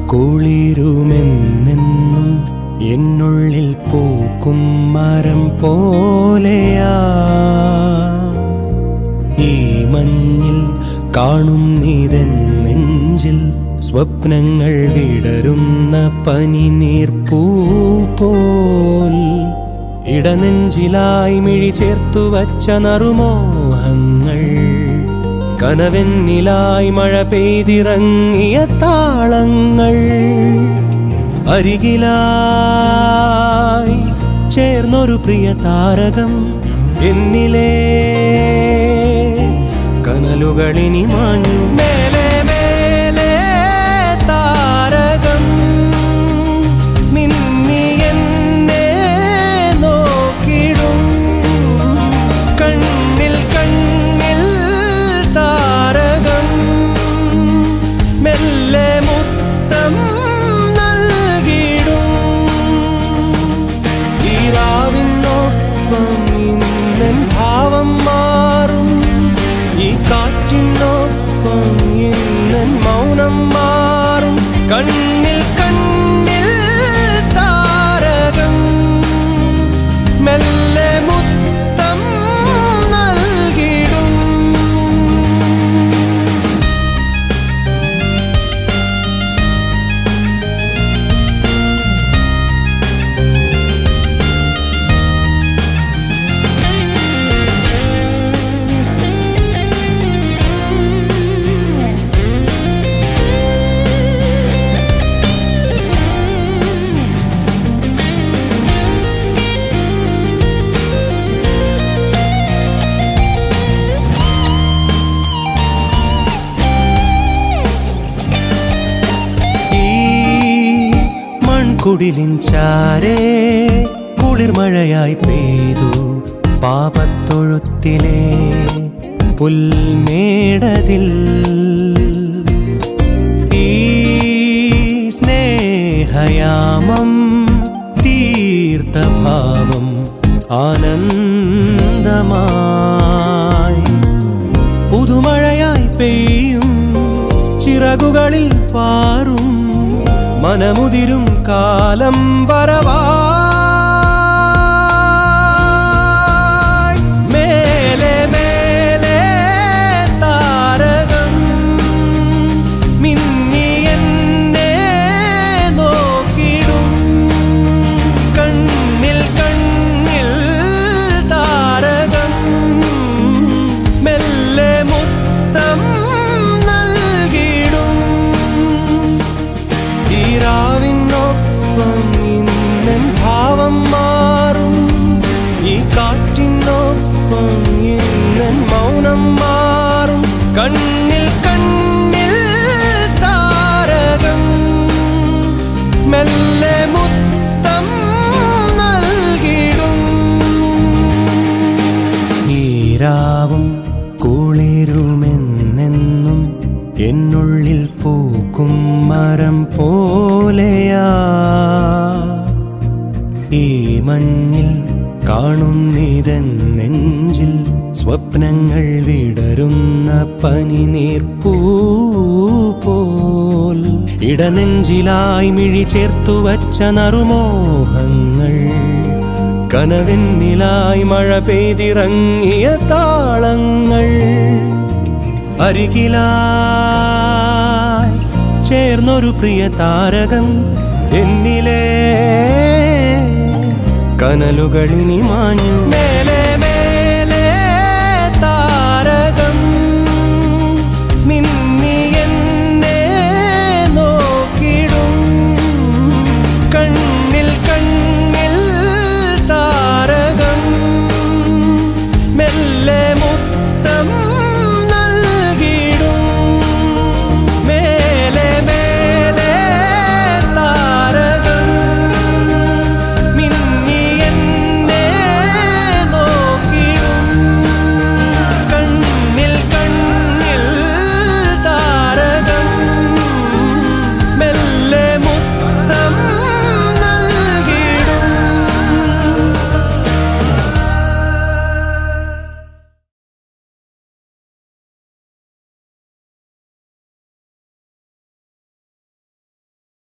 കുളിരുമെന്നെന്നും എന്നുള്ളിൽ പൂക്കും മരം പോലെയാ ഈ മഞ്ഞിൽ കാണും നീതൻ നെഞ്ചിൽ സ്വപ്നങ്ങൾ വിടരുന്ന പനിനീർപ്പൂ പോൽ ഇടനെഞ്ചിലായി മിഴി ചേർത്തു വച്ച നറുമോഹങ്ങൾ കനവെന്നിലായി മഴ പെയ്തിറങ്ങിയ താളങ്ങൾ അരികിലായി ചേർന്നൊരു പ്രിയ താരകം എന്നിലെ കനലുകളിനി മാഞ്ഞു മേലെ മേലെ താരകം മിന്നി എന്നെ നോക്കിടും കണ്ണിൽ കണ്ണിൽ താരകം മെല്ലെ മുത്തം നൽകിടും ഈരാവിനൊപ്പം ഇന്നൻ ഭാവം മാറും ഈ കാറ്റിനൊപ്പം ഇന്നൻ മൗനം മാറും കണ്ണിൽ കണ്ണിൽ താരകം മെല്ലെ മുത്തം നൽകിടും ഈ മൺകുടിലിൻ ചാരേ കുളിർമഴയായി പെയ്തു പാപത്തൊഴുത്തിലെ പുൽമേടതിൽ ഈ സ്നേഹയാമം തീർത്ഥഭാവം ആനന്ദമായി പുതുമഴയായി പെയ്യും ചിറകുകളിൽ പാറും മനമുതിരും കാലം വരവായി മേലെ മേലെ താരകം മിന്നി എന്നെ നോക്കിടും കണ്ണിൽ കണ്ണിൽ താരകം മെല്ലെ മുത്തം നൽകിടും ഈരാവിനൊപ്പം ഇന്നൻ ഭാവം മാറും ഈ കാറ്റിനൊപ്പം ഇന്നൻ മൗനം മാറും കണ്ണിൽ കണ്ണിൽ താരകം മെല്ലെ മുത്തം നൽകിടും നീരാവും കുളിരുമെന്നെന്നും എന്നുള്ളിൽ പൂക്കും മരം പോലെയാ ഈ മഞ്ഞിൽ കാണും നിതൻ നെഞ്ചിൽ സ്വപ്നങ്ങൾ വിടരുന്ന പനിനീർപ്പൂ പോൽ ഇടനെഞ്ചിലായി മിഴി ചേർത്തു വച്ച നറുമോഹങ്ങൾ കനവെന്നിലായി മഴ പെയ്തിറങ്ങിയ താളങ്ങൾ അരികിലായി ചേർന്നൊരു പ്രിയ താരകം എന്നിലെ കനലുകളിനി മാഞ്ഞു മേലെ